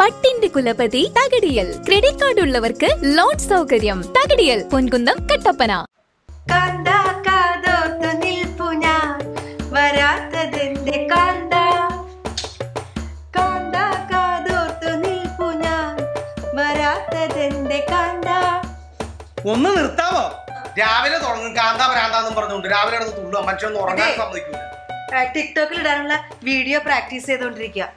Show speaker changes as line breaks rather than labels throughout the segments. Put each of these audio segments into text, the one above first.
പട്ടിന്റെ കുലപതി Thakadiyil credit card ഉള്ളവർക്ക് loan സൗകര്യം തകടിയൽ പൊൻകുന്നം കട്ടപ്പന
കാന്ത കാതോർത്തു നിൽപ്പു ഞാൻ വരാത്തതെന്റെ കാന്ത കാന്ത കാതോർത്തു നിൽപ്പു ഞാൻ വരാത്തതെന്റെ കാന്ത
ഒന്ന് നിർത്താമോ രാവിലെ തുടങ്ങും കാന്താ ഭ്രാന്താന്നും പറഞ്ഞുകൊണ്ട് രാവിലെ കിടന്ന് തുള്ളുക മനുഷ്യനൊന്നും ഉറങ്ങാൻ
അതെ.
സമ്മതിക്കൂല
ടിക്ടോക്കിൽ ഇടാനുള്ള വീഡിയോ പ്രാക്ടീസ് ചെയ്തോണ്ടിരിക്കുക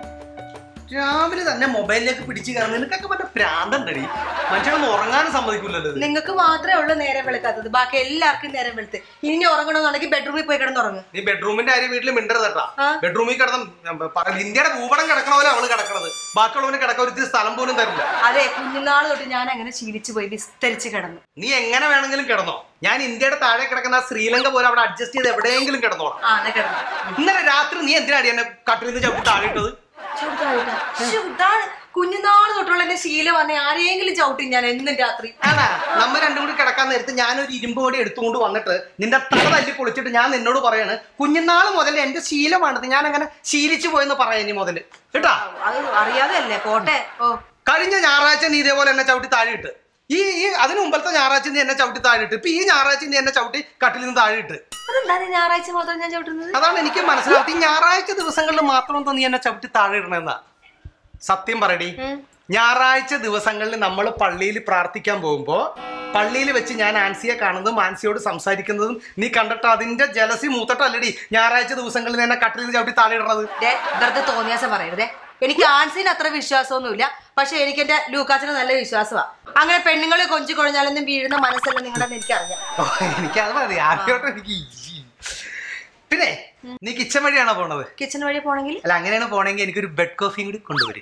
രാവിലെ തന്നെ മൊബൈലിലേക്ക് പിടിച്ച് കയറുന്ന നിനക്കൊക്കെ മറ്റേ ഭ്രാന്തണ്ടടി മനുഷ്യനൊന്നും ഉറങ്ങാനും സമ്മതിക്കൂലല്ലോ ഇത്.
നിങ്ങൾക്ക് മാത്രമേ ഉള്ളൂ നേരം വെളുക്കാത്തത് ബാക്കി എല്ലാവർക്കും നേരം വെളുത്ത് ഇനി ഉറങ്ങണമെന്നുണ്ടെങ്കിൽ ബെഡ്റൂമിൽ പോയി കിടന്നുറങ്ങും
നീ ബെഡ്റൂമിന്റെ കാര്യം വീട്ടിൽ മിണ്ടരുത് കേട്ടാ
ആ.
ബെഡ്റൂമിൽ കിടന്ന പറ- ഇന്ത്യയുടെ ഭൂപടം കിടക്കണ പോലെ അവള് കിടക്കണത് ബാക്കിയുള്ളവന് കിടക്കാൻ ഒരു ഇത്തിരി സ്ഥലം പോലും തരില്ല
അതെ കുഞ്ഞുനാൾ തൊട്ട് ഞാൻ അങ്ങനെ ശീലിച്ചു പോയി വിസ്തരിച്ച് കിടന്നു
നീ എങ്ങനെ വേണമെങ്കിലും കിടന്നോ ഞാൻ ഇന്ത്യയുടെ താഴെ കിടക്കുന്ന ആ ശ്രീലങ്ക പോലെ അവിടെ അഡ്ജസ്റ്റ് ചെയ്ത് എവിടെയെങ്കിലും കിടന്നോളാം
ആ എന്നാ കിടന്നു
ഇന്നലെ രാത്രി നീ എന്തിനാടി എന്നെ കട്ടിൽ നിന്ന് ചവിട്ടി താഴെ ഇട്ടത്
ചവിട്ടാ, ശ്ശോ, ഇതാണ് കുഞ്ഞുനാൾ തൊട്ടുള്ള എന്റെ ശീലം വന്നെ ആരെങ്കിലും ചവിട്ടി ഞാൻ എന്നും രാത്രി
ആണാ നമ്മ രണ്ടും കൂടി കിടക്കാൻ നേരത്ത് ഞാനൊരു ഇരുമ്പ് കൂടി എടുത്തുകൊണ്ട് വന്നിട്ട് നിന്റെ തല തല്ലി പൊളിച്ചിട്ട് ഞാൻ നിന്നോട് പറയാണ് കുഞ്ഞുനാൾ മുതൽ എന്റെ ശീലമാണിത് ഞാൻ അങ്ങനെ ശീലിച്ചു പോയെന്ന് പറയാം ഇനി മുതൽ കേട്ടാ
അത് അറിയാതെ അല്ലേ പോട്ടെ ഓ
കഴിഞ്ഞ ഞായറാഴ്ച നീ ഇതേപോലെ എന്നെ ചവിട്ടി താഴെ ഇട്ട് ഈ ഈ അതിന് മുമ്പത്തെ ഞായറാഴ്ച നീ എന്നെ ചവിട്ടി താഴെ ഇട്ട് ഇപ്പൊ ഈ ഞായറാഴ്ച നീ എന്നെ ചവിട്ടി കട്ടിൽ നിന്ന് താഴെ ഇട്ട്
അതെന്താ നീ ഞായറാഴ്ച മാത്രം ഞാൻ ചവിട്ടുന്നത്
അതാണ് എനിക്ക് മനസ്സിലാവത്ത് ഈ ഞായറാഴ്ച ദിവസങ്ങളിൽ മാത്രം എന്താ നീ എന്നെ ചവിട്ടി താഴെ ഇടണെന്നാ സത്യം പറയടി
ഉം.
ഞായറാഴ്ച ദിവസങ്ങളിൽ നമ്മൾ പള്ളിയിൽ പ്രാർത്ഥിക്കാൻ പോകുമ്പോൾ പള്ളിയിൽ വെച്ച് ഞാൻ ആൻസിയെ കാണുന്നതും ആൻസിയോട് സംസാരിക്കുന്നതും നീ കണ്ടിട്ട് അതിന്റെ ജലസി മൂത്തട്ടല്ലടി ഞായറാഴ്ച ദിവസങ്ങളിൽ എന്നെ കട്ടിൽ നിന്ന് ചവിട്ടി താഴെ ഇടണത്
ദേ, വെറുതെ തോന്നിയാസം പറയരുതേ എനിക്ക് ആൻസിന് അത്ര വിശ്വാസമൊന്നുമില്ല പക്ഷെ എനിക്ക് എന്റെ ലൂക്കാച്ചിന് നല്ല വിശ്വാസമാ അങ്ങനെ പെണ്ണുങ്ങളെ കൊഞ്ചു കുഴഞ്ഞാലൊന്നും വീഴുന്ന മനസ്സല്ല നിങ്ങളുടെ എനിക്കറിയാം
ഓ, എനിക്കത് മതി ആദ്യമായിട്ട് എനിക്ക് ഈ- പിന്നെ നീ കിച്ചൺ വഴിയാണോ പോണത്
കിച്ചൺ വഴി പോണെങ്കിൽ
അല്ല അങ്ങനെയാണ് പോണെങ്കിൽ എനിക്കൊരു ബെഡ് കോഫിയും കൂടി കൊണ്ടുവരും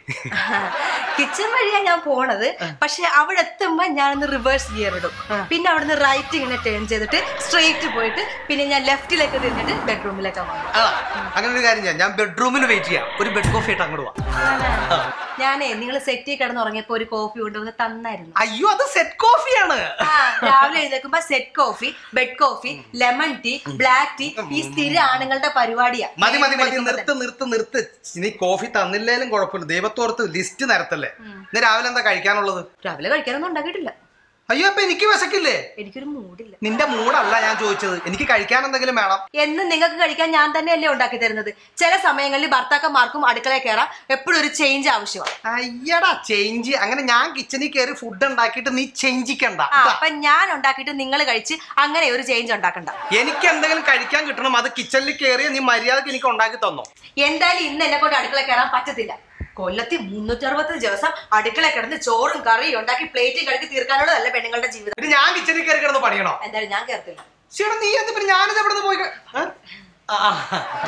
കിച്ചൺ വഴിയാ ഞാൻ പോണത് പക്ഷെ അവിടെ എത്തുമ്പോ ഞാനൊന്ന് റിവേഴ്സ് ഗിയർ ഇടും പിന്നെ അവിടുന്ന് റൈറ്റ് ഇങ്ങനെ ടേൺ ചെയ്തിട്ട് സ്ട്രെയിറ്റ് പോയിട്ട് പിന്നെ ഞാൻ ലെഫ്റ്റിലേക്ക് തിരിഞ്ഞിട്ട് ബെഡ്റൂമിലേക്ക് പോകും
ആ അങ്ങനെ ഒരു കാര്യം ചെയ്യാം ഞാൻ ബെഡ്റൂമിൽ വെയിറ്റ് ചെയ്യാം ഒരു ബെഡ് കോഫി ആയിട്ട് അങ്ങോട്ട് പോവാം
ഞാനേ നിങ്ങൾ സെറ്റ് കിടന്ന് ഉറങ്ങിയപ്പോ ഒരു കോഫി കൊണ്ടുവന്ന് തന്നായിരുന്നു
അയ്യോ അത് സെറ്റ് കോഫിയാണ്
ആ, രാവിലെ എഴുന്നേൽക്കുമ്പോ set coffee bed coffee lemon tea black tea ഈ സ്ഥിര ആണുങ്ങളുടെ പരിപാടിയാ
മതി മതി മതി
വെളുക്കുമ്പോ
നിർത്ത് നിർത്ത് നിർത്ത് നീ കോഫി തന്നില്ലേലും കുഴപ്പമില്ല ദൈവത്തോർത്ത് ലിസ്റ്റ് നിരത്തല്ലേ ഇന്ന് രാവിലെ എന്താ കഴിക്കാനുള്ളത്
രാവിലെ കഴിക്കാനൊന്നും ഉണ്ടാക്കിയിട്ടില്ല
അയ്യോ അപ്പൊ എനിക്ക് വിശക്കില്ലേ
എനിക്കൊരു മൂടില്ല
നിന്റെ മൂടല്ല ഞാൻ ചോദിച്ചത് എനിക്ക് കഴിക്കാൻ എന്തെങ്കിലും വേണം
എന്ന് നിങ്ങൾക്ക് കഴിക്കാൻ ഞാൻ തന്നെയല്ലേ ഉണ്ടാക്കി തരുന്നത് ചില സമയങ്ങളിൽ ഭർത്താക്കന്മാർക്കും അടുക്കളയിൽ കയറാൻ എപ്പോഴും ഒരു ചേഞ്ച് ആവശ്യമാണ്
അയ്യടാ ചേഞ്ച് അങ്ങനെ ഞാൻ കിച്ചണിൽ കയറി ഫുഡ് ഉണ്ടാക്കിയിട്ട് നീ ചേഞ്ചിക്കണ്ട
ആ അപ്പൊ ഞാൻ ഉണ്ടാക്കിയിട്ട് നിങ്ങൾ കഴിച്ച് അങ്ങനെ ഒരു ചേഞ്ച് ഉണ്ടാക്കണ്ട
എനിക്ക് എന്തെങ്കിലും കഴിക്കാൻ കിട്ടണം അത് കിച്ചണിൽ കയറി നീ മര്യാദക്ക് എനിക്ക് ഉണ്ടാക്കി തന്നോ
എന്തായാലും ഇന്ന് എന്നെ കൊണ്ട് അടുക്കള കയറാൻ പറ്റത്തില്ല കൊല്ലത്തിൽ മുന്നൂറ്റി അറുപത്തഞ്ച് ദിവസം അടുക്കള കിടന്ന് ചോറും കറിയും ഉണ്ടാക്കി പ്ലേറ്റും കഴുകി തീർക്കാനുള്ളതല്ല പെണ്ണുങ്ങളുടെ ജീവിതം
പിന്നെ ഞാൻ കിച്ചണിൽ കയറി കിടന്ന് പണിയണോ
എന്തായാലും ഞാൻ കയറത്തില്ല
ചേട്ടാ നീ എന്ത് പിന്നെ ഞാനിത് എവിടെ പോയി ക- ഏ? ആ, ആ.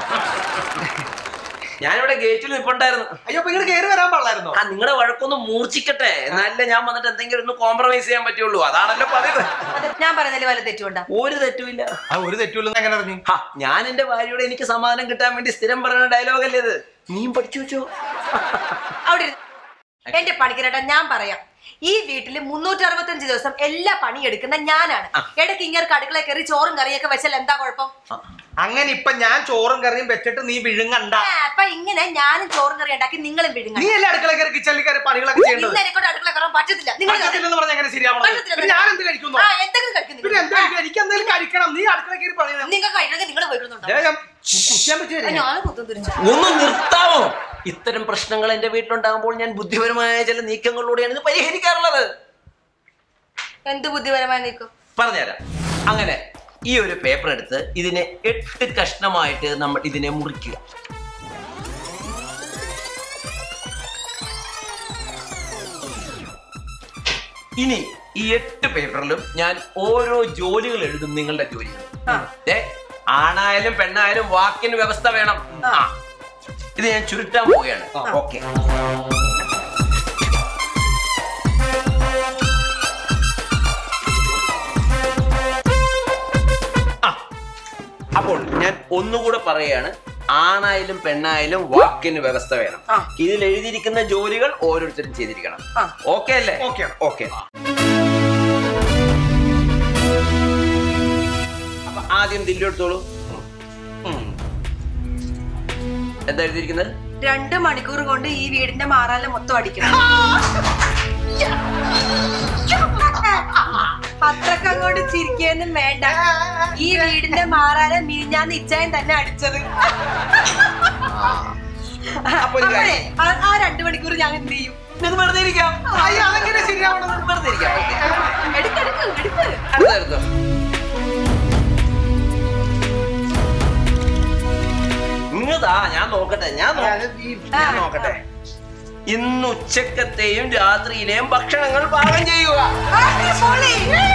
ഞാനിവിടെ ഗേറ്റിൽ നിൽപ്പുണ്ടായിരുന്നു
അയ്യോ അപ്പൊ ഇങ്ങോട്ട് കയറി വരാൻ പാടില്ലായിരുന്നോ
ആ നിങ്ങളുടെ വഴക്കൊന്ന് മൂർച്ചിക്കട്ടെ എന്നാലേ ഞാൻ വന്നിട്ട് എന്തെങ്കിലും ഒന്ന് കോംപ്രമൈസ് ചെയ്യാൻ പറ്റുള്ളൂ അതാണല്ലോ പതിവ്
അത് ഞാൻ പറയുന്നതിൽ വല്ല തെറ്റുകൊണ്ടാ
ഒരു തെറ്റുമില്ല
ആ ഒരു തെറ്റുമില്ലെന്ന് എങ്ങനെ അറിഞ്ഞു
ഹാ ഞാൻ എന്റെ ഭാര്യയോട് എനിക്ക് സമാധാനം കിട്ടാൻ വേണ്ടി സ്ഥിരം പറയുന്ന ഡയലോഗ് അല്ലേ ഇത് നീയും പഠിച്ചു വെച്ചോ
അവിടെ ഇരുന്ന്. എന്റെ പണിക്കരേട്ടാ ഞാൻ പറയാം ഈ വീട്ടിൽ മുന്നൂറ്റി അറുപത്തഞ്ച് ദിവസം എല്ലാ പണിയെടുക്കുന്ന ഞാനാണ് ഇടയ്ക്ക് ഇങ്ങനെ അടുക്കള കയറി ചോറും കറിയൊക്കെ വെച്ചാൽ എന്താ കുഴപ്പം
അങ്ങനെ ഇപ്പൊ ഞാൻ ചോറും കറിയും വെച്ചിട്ട് നീ വിഴുങ്ങണ്ട
ആ, അപ്പൊ ഇങ്ങനെ ഞാനും ചോറും കറി ഉണ്ടാക്കി നിങ്ങളും വിഴുങ്ങണം
നീ അല്ലേ അടുക്കള കയറി കിച്ചണിൽ കയറി പണികളൊക്കെ ചെയ്യേണ്ടത്
ഇന്ന് എന്നെക്കൊണ്ട് അടുക്കള കയറാൻ പറ്റത്തില്ല നിങ്ങൾ
പറ്റത്തില്ലെന്ന് പറഞ്ഞാൽ എങ്ങനെ ശരിയാവണം
പറ്റത്തില്ല.
പിന്നെ ഞാൻ എന്ത് കഴിക്കുന്നു
ആ എന്തെങ്കിലും കഴിക്കുന്നു
പിന്നെ എന്ത് കഴിക്കും എനിക്ക് എന്തെങ്കിലും കഴിക്കണം നീ അടുക്കള കയറി പണിയണം
നിങ്ങൾ കഴിക്കണമെങ്കിൽ നിങ്ങൾ പോയിരുന്നുണ്ടോ
ഞാൻ കുറ്റാൻ പറ്റുമോ
ഞാൻ കുത്തും തിരിച്ചു
ഒന്ന് നിർത്താമോ ഇത്തരം പ്രശ്നങ്ങൾ എന്റെ വീട്ടിലുണ്ടാകുമ്പോൾ ഞാൻ ബുദ്ധിപരമായ ചില നീക്കങ്ങളിലൂടെയാണ് ഇത് പരിഹരിക്കാറുള്ളത്
എന്ത് ബുദ്ധിപരമായി നിൽക്കും
പറഞ്ഞുതരാം അങ്ങനെ ഈ ഒരു പേപ്പർ എടുത്ത് ഇതിനെ എട്ട് കഷ്ണമായിട്ട് നമ്മൾ ഇതിനെ മുറിക്കുക ഇനി ഈ എട്ട് പേപ്പറിലും ഞാൻ ഓരോ ജോലികൾ എഴുതും നിങ്ങളുടെ ജോലികൾ ദേ, ആണായാലും പെണ്ണായാലും വാക്കിന് വ്യവസ്ഥ വേണം ആ ഇത് ഞാൻ ചുരുട്ടാൻ പോവുകയാണ് ഓക്കെ ആ അപ്പോൾ ഞാൻ ഒന്നുകൂടെ പറയുകയാണ് ആണായാലും പെണ്ണായാലും വാക്കിന് വ്യവസ്ഥ വേണം
ആ.
ഇതിൽ എഴുതിയിരിക്കുന്ന ജോലികൾ ഓരോരുത്തരും ചെയ്തിരിക്കണം
ആ.
ഓക്കെ അല്ലേ
Okay ആണ്.
ഓക്കെ അപ്പൊ ആദ്യം ദില്ലു എടുത്തോളൂ എന്താ എഴുതിയിരിക്കുന്നത്
രണ്ട് മണിക്കൂർ കൊണ്ട് ഈ വീടിന്റെ മാറാല മൊത്തം അടിക്കണം അത്രക്ക് അങ്ങോട്ട് ചിരിക്കൊന്നും വേണ്ട ഈ വീടിന്റെ മാറാല മിനിഞ്ഞാന്ന് ഇച്ചായൻ തന്നെ അടിച്ചത്
അപ്പൊ ഒരു
അപ്പോഴേ,
കാര്യം.
ആ- ആ രണ്ട് മണിക്കൂർ ഞാൻ എന്ത് ചെയ്യും
ഇത് വെറുതെ ഇരിക്കാം
അയ്യോ അതെങ്ങനെ ശരിയാവണത്
വെറുതെ ഇരിക്കാം
എടുക്കെടുക്ക് എടുക്ക്
അടുത്തായിരുന്നു ഇങ്ങതാ ഞാൻ നോക്കട്ടെ ഞാൻ നോ- ഞാൻ നോക്കട്ടെ ഇന്ന് ഉച്ചക്കത്തെയും രാത്രിയിലെയും ഭക്ഷണങ്ങൾ പാകം ചെയ്യുക
ആ, പൊളി.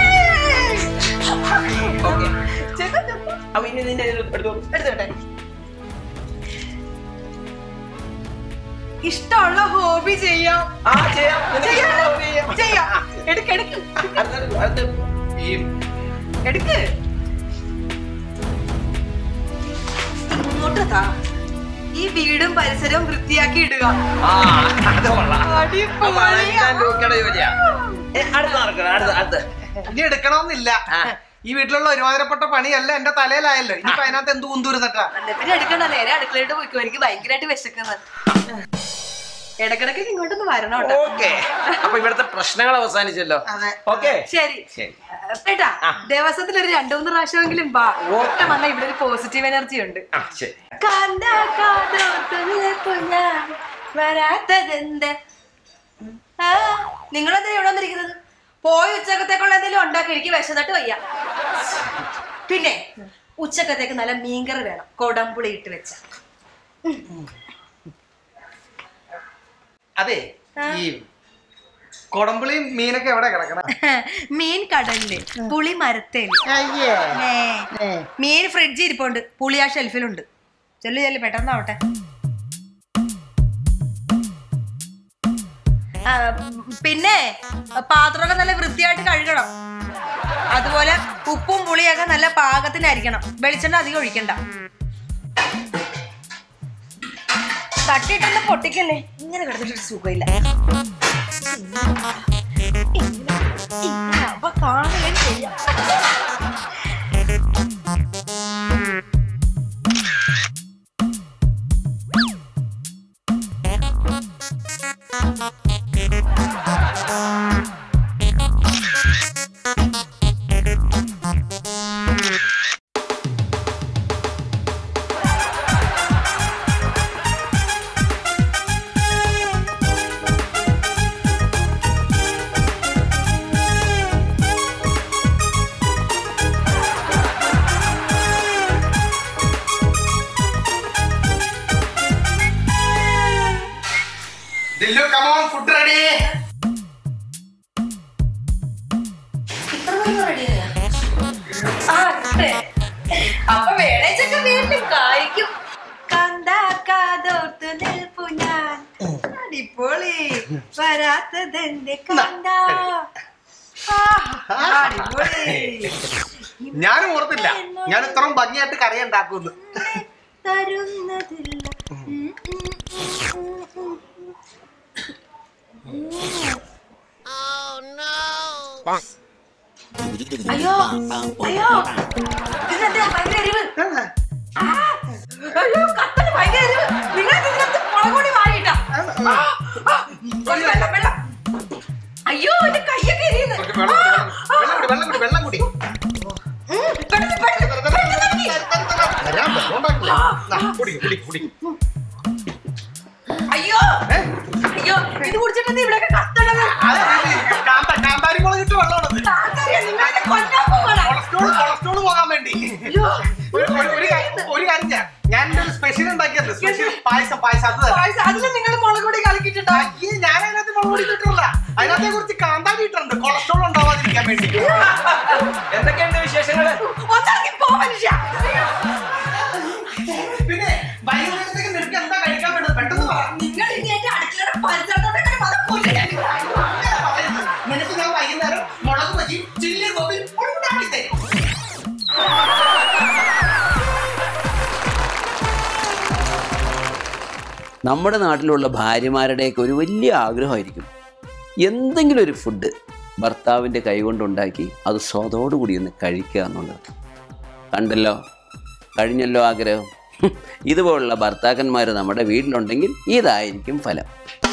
ഓക്കെ
ചെക്കൻ, ചെക്കൻ.
അപ്പൊ ഇനി നിന്റെ കയ്യിൽ എടുത്തോ
എടുത്തോട്ടെ ഇഷ്ടമുള്ള ഹോബി ചെയ്യാം
ആ ചെയ്യാം നിനക്ക് ഇഷ്ടമുള്ള hobby ചെയ്യാം.
ചെയ്യാം എടുക്ക് എടുക്ക്
അടുത്തത്, അടുത്തത്. ഈ
എടുക്ക് ഇങ്ങോട്ട് താ ഈ വീടും പരിസരവും വൃത്തിയാക്കി ഇടുക
ആ അത് കൊള്ളാം
അടിപൊളി.
അപ്പൊ അതെല്ലാം രൂപയുടെ ജോലിയാ ഏ, അടുത്ത നടക്കണം അടുത്ത അടുത്ത
ഇനി എടുക്കണമെന്നില്ല
ആ.
ഈ വീട്ടിലുള്ള ഒരുമാതിരപ്പെട്ട പണിയല്ല എന്റെ തലയിലായല്ലോ ഇനിയിപ്പോ അതിനകത്ത് എന്ത് കുന്തുരുന്നിട്ടാ
എന്നാ പിന്നെ എടുക്കണ്ട നേരെ അടുക്കളയിട്ട് പോയിക്കോ എനിക്ക് ഭയങ്കരമായിട്ട് വിശക്കുന്നത് ഇടക്കിടക്ക് ഇങ്ങോട്ടൊന്ന് വരണം കേട്ടോ
ഓക്കെ അപ്പൊ ഇവിടുത്തെ പ്രശ്നങ്ങൾ അവസാനിച്ചല്ലോ
അതെ.
ഓക്കെ
ശരി
ശരി
ഏട്ടാ
ആ.
ദിവസത്തിൽ ഒരു രണ്ടു മൂന്ന് പ്രാവശ്യമെങ്കിലും വാ ഓട്ട വന്ന ഇവിടെ ഒരു പോസിറ്റീവ് എനർജി ഉണ്ട്
ആ ശരി
കണ്ട കാതോർത്ത് നിൽപ്പു ഞാൻ വരാത്തതെന്ത് ആ, നിങ്ങളെന്താ ഇവിടെ വന്നിരിക്കുന്നത് പോയി ഉച്ചക്കത്തേക്കുള്ള എന്തെങ്കിലും ഉണ്ടാക്കി എനിക്ക് വിശന്നിട്ട് വയ്യ പിന്നെ ഉച്ചക്കത്തേക്ക് നല്ല മീൻകറി വേണം കൊടമ്പുളി ഇട്ട് വെച്ച
അതെ ഈ കൊടമ്പുളിയും മീനൊക്കെ എവിടെ കിടക്കണം
മീൻ കടലില് പുളി മരത്തേല് ഏ. മീൻ ഫ്രിഡ്ജിൽ ഇരിപ്പുണ്ട് പുളി ആ ഷെൽഫിലുണ്ട് ചെല്ലു ചെല്ലു പെട്ടെന്നാവട്ടെ ആ, പിന്നെ പാത്രമൊക്കെ നല്ല വൃത്തിയായിട്ട് കഴുകണം അതുപോലെ ഉപ്പും പുളിയൊക്കെ നല്ല പാകത്തിനായിരിക്കണം വെളിച്ചെണ്ണ അധികം ഒഴിക്കണ്ട തട്ടിയിട്ടൊന്ന് പൊട്ടിക്കല്ലേ ഇങ്ങനെ കിടന്നിട്ട് സുഖമില്ല ഇങ്ങനെ അപ്പൊ കാണുകയും ചെയ്യാം
ദില്ലു കമോൺ ഫുഡ് റെഡി
ആ, ഇട്ടേ. അപ്പൊ വേണേച്ചൊക്കെ വീട്ടിൽ കായ്ക്കും കണ്ടാക്കാതോർത്ത് നിൽപ്പു ഞാൻ അടിപൊളി വരാത്തതെന്റെ കണ്ട ആ, അടിപൊളി
ഞാനും ഓർത്തില്ല ഞാൻ ഇത്രയും ഭംഗിയായിട്ട് കറി ഉണ്ടാക്കുന്നു
തരുന്നതില്ല ഉം, ഉം, ഉം, ഉം, ഉം. അയ്യോ അയ്യോ ഇതിനെന്താ ഭയങ്കര എരിവ് ആ, അയ്യോ കത്തന് ഭയങ്കര എരിവ് നിങ്ങൾ ഇതിനകത്ത് മുളക് പൊടി വാരിയിട്ടാ ആ, ആ, കുറച്ച് വെള്ളം വെള്ളം അയ്യോ എന്റെ കയ്യൊക്കെ എരിയുന്നു
കുറച്ച് വെള്ളം കുടി, വെള്ളം കുടി, വെള്ളം കുടി വെള്ളം കുടി
ഉം, പെട്ടെന്ന്, പെട്ടെന്ന്, പെട്ടെന്ന് കുടി.
വരാൻ വെള്ളം ഉണ്ടാക്കില്ല. ദാ, കുടി കുടി കുടി
അയ്യോ അയ്യോ ഇത് കുടിച്ചിട്ട് ഇവിടെയൊക്കെ കത്തണത്
അത് ഇത് കാന്ത- കാന്താരി മുളക് ഇട്ട് വെള്ളമാണത്
താത്തറിയാ, നിങ്ങളെന്നെ കൊല്ലാൻ പോവാണ്.
കൊളസ്ട്രോൾ കൊളസ്ട്രോൾ പോകാൻ വേണ്ടി
അയ്യോ,
ഒരു ഒരു- ഒരു കാര്യം- ഒരു കാര്യം ഞാൻ ഞാൻ ഒരു സ്പെഷ്യൽ ഉണ്ടാക്കിയത് സ്പെഷ്യൽ പായസം പായസം അത് തരാം
പായസം, അതില് നിങ്ങൾ മുളക് പൊടി കലക്കിയിട്ടുണ്ടോ
അയ്യേ, ഞാൻ അതിനകത്ത് മുളക് പൊടി ഇട്ടിട്ടില്ല അതിനകത്തെ കുറിച്ച് കാന്താരി ഇട്ടുണ്ട് കൊളസ്ട്രോൾ ഉണ്ടാവാതിരിക്കാൻ വേണ്ടി
എന്തൊക്കെയുണ്ട് വിശേഷങ്ങള്
ഒന്നിറങ്ങി പോ മനുഷ്യ
പിന്നെ വൈകുന്നേരത്തേക്ക് നിനക്ക് എന്താ കഴിക്കാൻ വേണ്ടത് പെട്ടെന്ന് പറ
നിങ്ങൾ ഇനി എന്റെ അടുക്കളയുടെ പരിസരത്തോടെ മതം കൊല്ലില്ല
അങ്ങനെ പറയരുത്. നിനക്ക് ഞാൻ വൈകുന്നേരം മുളക് ബജി ചില്ലി ഗോപി ഉണ്ടാക്കി തരും
നമ്മുടെ നാട്ടിലുള്ള ഭാര്യമാരുടെയൊക്കെ ഒരു വലിയ ആഗ്രഹമായിരിക്കും എന്തെങ്കിലും ഒരു ഫുഡ് ഭർത്താവിൻ്റെ കൈകൊണ്ടുണ്ടാക്കി അത് സ്വതോടുകൂടി ഒന്ന് കഴിക്കുക എന്നുള്ളത് കണ്ടല്ലോ കഴിഞ്ഞല്ലോ ആഗ്രഹം ഹും, ഇതുപോലുള്ള ഭർത്താക്കന്മാർ നമ്മുടെ വീട്ടിലുണ്ടെങ്കിൽ ഇതായിരിക്കും ഫലം